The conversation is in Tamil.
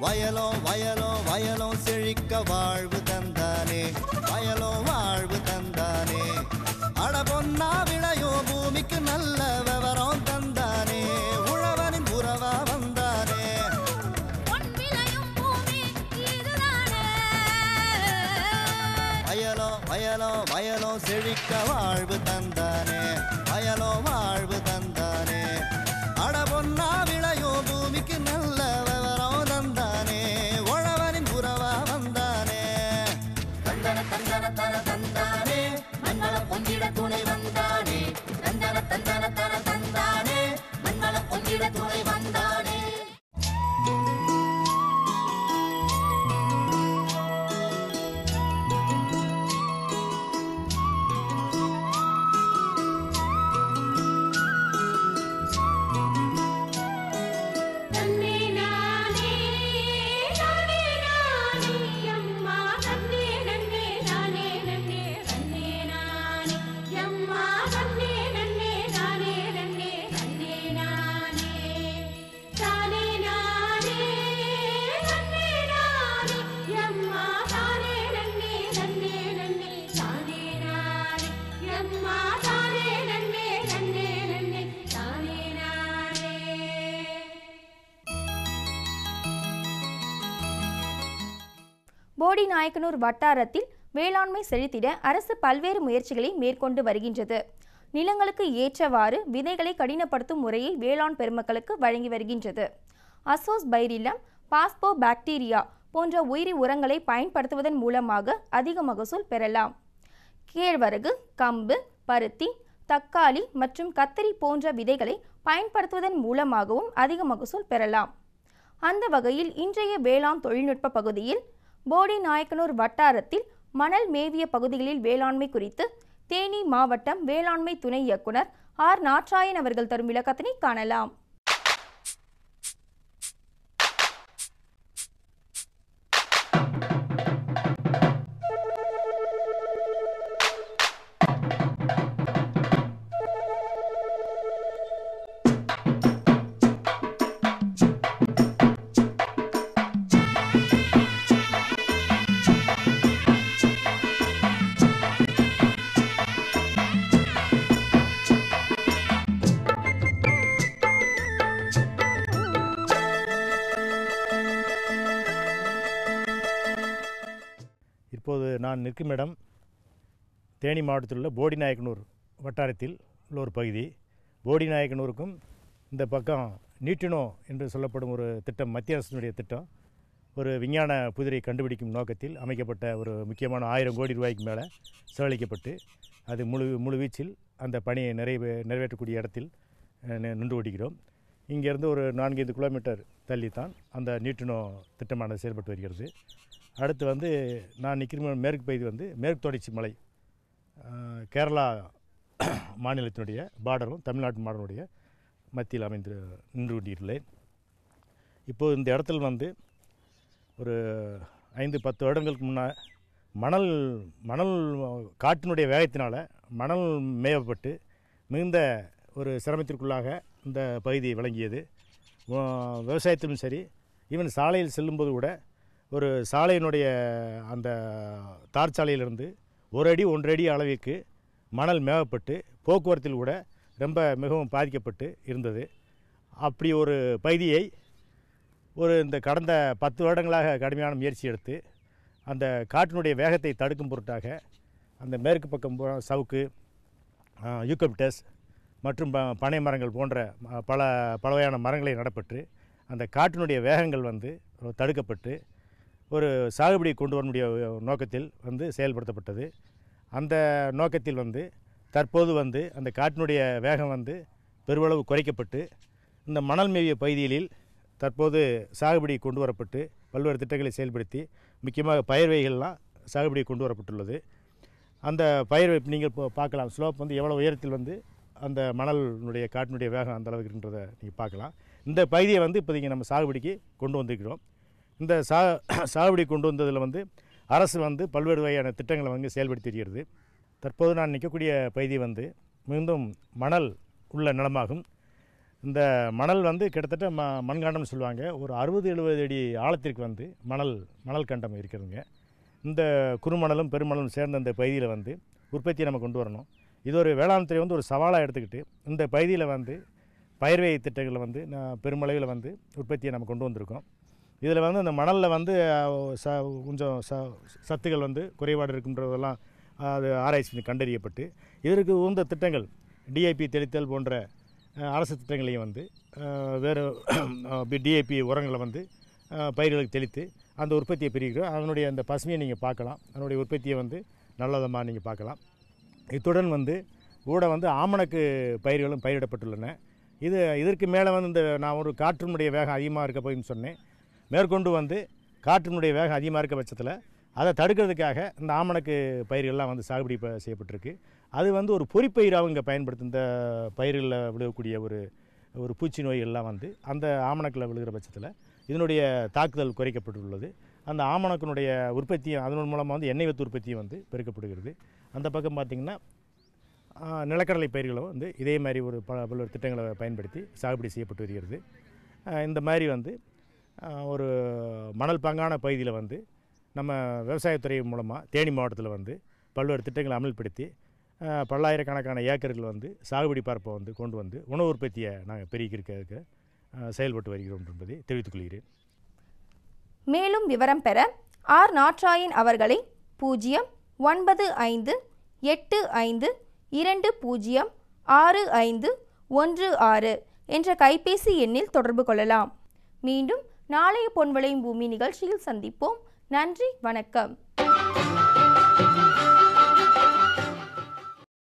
வயலோ வயலோ வயலோ செழிக்க வாழ்வு தந்தானே வயலோ வாழ்வு தந்தானே அட பொன்னா விளையோ பூமிக்கு நல்ல விவரம் தந்தானே உழவனின் உறவா வந்தானே பொன் விளையும் பூமி இதுதானே வயலோ வயலோ வயலோ செழிக்க வாழ்வு தந்தானே வயலோ வாழ்வு தந்தானே அட பொன்னா விளையோ பூமிக்கு நல்ல விவரம் தந்தானே உழவனின் உறவா வந்தானே தந்தன தந்தன தன தந்தானே மண்வள பொங்கிட துணை வந்தானே தந்தன தந்தன தன தந்தானே மண்வள பொங்கிட துணை வந்தானே தன்னே நானே நானே நானே அம்மா தன்னே நன்னே நானே நன்னே தன்னே நானே அம்மா தன்னே நன்னே நானே நன்னே தன்னே நானே தானே நானே தன்னே நானே அம்மா தானே நன்னே தன்னே நன்னே தானே நானே அம்மா தானே நன்னே தன்னே நன்னே தானே நானே போடி நாயக்கனூர் வட்டாரத்தில் வேளாண்மை செழித்திட அரசு பல்வேறு முயற்சிகளை மேற்கொண்டு வருகின்றது நிலங்களுக்கு ஏற்றவாறு விதைகளை கடினப்படுத்தும் முறையை வேளாண் பெருமக்களுக்கு வழங்கி வருகின்றது அசோஸ் பைரிலம் பாஸ்போ பாக்டீரியா போன்ற உயிரி உரங்களை பயன்படுத்துவதன் மூலமாக அதிக மகசூல் பெறலாம் கேழ்வரகு கம்பு பருத்தி தக்காளி மற்றும் கத்தரி போன்ற விதைகளை பயன்படுத்துவதன் மூலமாகவும் அதிக மகசூல் பெறலாம் அந்த வகையில் இன்றைய வேளாண் தொழில்நுட்ப பகுதியில் போடி நாயக்கனூர் வட்டாரத்தில் மணல் மேவிய பகுதிகளில் வேளாண்மை குறித்து தேனி மாவட்டம் வேளாண்மை துணை இயக்குனர் ஆர் நாட்ராயன் அவர்கள் தரும் விளக்கத்தினை காணலாம் இப்போது நான் நிற்கும் இடம் தேனி மாவட்டத்தில் உள்ள போடி நாயக்கனூர் வட்டாரத்தில் உள்ள ஒரு பகுதி போடி நாயக்கனூருக்கும் இந்த பக்கம் நீட்டினோ என்று சொல்லப்படும் ஒரு திட்டம் மத்திய அரசினுடைய திட்டம் ஒரு விஞ்ஞான புதிரை கண்டுபிடிக்கும் நோக்கத்தில் அமைக்கப்பட்ட ஒரு முக்கியமான ஆயிரம் கோடி ரூபாய்க்கு மேலே செலவழிக்கப்பட்டு அது முழு முழு வீச்சில் அந்த பணியை நிறைவே நிறைவேற்றக்கூடிய இடத்தில் அஹ், நி- நின்று ஓடுகிறோம் இங்கேருந்து ஒரு நான்கைந்து கிலோமீட்டர் தள்ளித்தான் அந்த நீட்டினோ திட்டமானது செயல்பட்டு வருகிறது அடுத்து வந்து நான் நிற்கிற மேற்கு பகுதி வந்து மேற்கு தொடர்ச்சி மலை அஹ், கேரளா மாநிலத்தினுடைய பார்டரும் தமிழ்நாட்டு மாடனுடைய மத்தியில் அமைந்து நின்று கொண்டிருக்கிறேன் இப்போது இந்த இடத்துல வந்து ஒரு ஐந்து பத்து வருடங்களுக்கு முன்னே மணல் மணல் காட்டினுடைய வேகத்தினால் மணல் மேயப்பட்டு மிகுந்த ஒரு சிரமத்திற்குள்ளாக இந்த பகுதி விளங்கியது வ- விவசாயத்திலும் சரி ஈவன் சாலையில் செல்லும்போது கூட ஒரு சாலையினுடைய அந்த தார் சாலையிலிருந்து ஒரு அடி ஒன்றரை அடி அளவிற்கு மணல் மேவப்பட்டு போக்குவரத்தில் கூட ரொம்ப மிகவும் பாதிக்கப்பட்டு இருந்தது அப்படி ஒரு பகுதியை ஒரு இந்த கடந்த பத்து வருடங்களாக கடுமையான முயற்சி எடுத்து அந்த காற்றினுடைய வேகத்தை தடுக்கும் பொருட்டாக அந்த மேற்கு பக்கம் போ- சவுக்கு யூக்கப்டஸ் மற்றும் ப- பனை மரங்கள் போன்ற ம- பல பல வகையான மரங்களை நடப்பட்டு அந்த காற்றினுடைய வேகங்கள் வந்து தடுக்கப்பட்டு ஒரு சாகுபடி கொண்டு வர முடிய நோக்கத்தில் வந்து செயல்படுத்தப்பட்டது அந்த நோக்கத்தில் வந்து தற்போது வந்து அந்த காற்றினுடைய வேகம் வந்து பெருவளவு குறைக்கப்பட்டு இந்த மணல் மேவிய பகுதிகளில் தற்போது சாகுபடி கொண்டு வரப்பட்டு பல்வேறு திட்டங்களை செயல்படுத்தி முக்கியமாக பயிர் வகைகள்லாம் சாகுபடி கொண்டு வரப்பட்டுள்ளது அந்த பயிர் இப்ப நீங்கள் இப்போ பார்க்கலாம் ஸ்லோப் வந்து எவ்வளோ உயரத்தில் வந்து அந்த மணலினுடைய காட்டினுடைய வேகம் அந்த அளவுக்கு இருக்கின்றதை நீங்கள் பார்க்கலாம் இந்த பகுதியை வந்து இப்போதைக்கு நம்ம சாகுபடிக்கு கொண்டு வந்திருக்கிறோம் இந்த சா சாகுபடி கொண்டு வந்ததில் வந்து அரசு வந்து பல்வேறு வகையான திட்டங்களை வந்து செயல்படுத்தி வருகிறது தற்போது நான் நிற்கக்கூடிய பகுதி வந்து மிகுந்தும் மணல் உள்ள நிலமாகும் இந்த மணல் வந்து கிட்டத்தட்ட ம மண்காண்டம்னு சொல்லுவாங்க ஒரு அறுபது எழுபது அடி ஆழத்திற்கு வந்து மணல் மணல் கண்டம் இருக்கிறதுங்க இந்த குறுமணலும் பெருமணலும் சேர்ந்த இந்த பகுதியில் வந்து உற்பத்தியை நம்ம கொண்டு வரணும் இது ஒரு வேளாண் துறை வந்து ஒரு சவாலாக எடுத்துக்கிட்டு இந்த பகுதியில் வந்து பயிர்வை திட்டங்களை வந்து நான் பெருமளவில் வந்து உற்பத்தியை நம்ம கொண்டு வந்திருக்கோம் இதில் வந்து அந்த மணலில் வந்து அஹ், ச கொஞ்சம் ச சத்துக்கள் வந்து குறைபாடு இருக்குன்றதெல்லாம் அது ஆராய்ச்சி பண்ணி கண்டறியப்பட்டு இதற்கு உகந்த திட்டங்கள் டிஐபி தெளித்தல் போன்ற அஹ், அரசு திட்டங்களையும் வந்து அஹ், வேறு டிஏபி உரங்களை வந்து அஹ், பயிர்களுக்கு தெளித்து அந்த உற்பத்தியை பெருகிறோம் அதனுடைய அந்த பசுமையை நீங்கள் பார்க்கலாம் அதனுடைய உற்பத்தியை வந்து நல்லதமாக நீங்கள் பார்க்கலாம் இத்துடன் வந்து கூட வந்து ஆமணக்கு பயிர்களும் பயிரிடப்பட்டுள்ளன இது இதற்கு மேலே வந்து இந்த நான் ஒரு காற்றினுடைய வேகம் அதிகமாக இருக்க போயின்னு சொன்னேன் மேற்கொண்டு வந்து காற்றினுடைய வேகம் அதிகமாக இருக்க பட்சத்தில் அதை தடுக்கிறதுக்காக இந்த ஆமணக்கு பயிர்கள்லாம் வந்து சாகுபடி ப- செய்யப்பட்டிருக்கு அது வந்து ஒரு பொறிப்பயிராகவும் இங்கே பயன்படுத்தும் இந்த பயிர்களில் விழுகக்கூடிய ஒரு ஒரு பூச்சி நோய்கள்லாம் வந்து அந்த ஆமணக்கில் விழுகிற பட்சத்தில் இதனுடைய தாக்குதல் குறைக்கப்பட்டுள்ளது அந்த ஆமணக்கினுடைய உற்பத்தியும் அதன் மூலமாக வந்து எண்ணெய் வித்து உற்பத்தியும் வந்து பெருக்கப்படுகிறது அந்த பக்கம் பார்த்திங்கன்னா ஆ, நிலக்கடலை பயிர்களும் வந்து இதே மாதிரி ஒரு பல பல்வேறு திட்டங்களை பயன்படுத்தி சாகுபடி செய்யப்பட்டு வருகிறது ஆ, இந்த மாதிரி வந்து ஆ, ஒரு மணல் பாங்கான பகுதியில் வந்து நம்ம விவசாயத்துறை மூலமாக தேனி மாவட்டத்தில் வந்து பல்வேறு திட்டங்களை அமல்படுத்தி ஆ, பல்லாயிரக்கணக்கான ஏக்கர்கள் வந்து சாகுபடி பரப்பை வந்து கொண்டு வந்து உணவு உற்பத்தியை நாங்கள் பெருக்கியிருக்க செயல்பட்டு வருகிறோம் என்பதை தெரிவித்துக் கொள்கிறேன் மேலும் விவரம் பெற ஆர் நாட்ராயன் அவர்களை பூஜ்ஜியம் ஒன்பது ஐந்து எட்டு ஐந்து இரண்டு பூஜ்ஜியம் ஆறு ஐந்து ஒன்று ஆறு என்ற கைபேசி எண்ணில் தொடர்பு கொள்ளலாம் மீண்டும் நாளைய பொன்விளையும் பூமி நிகழ்ச்சியில் சந்திப்போம் நன்றி வணக்கம்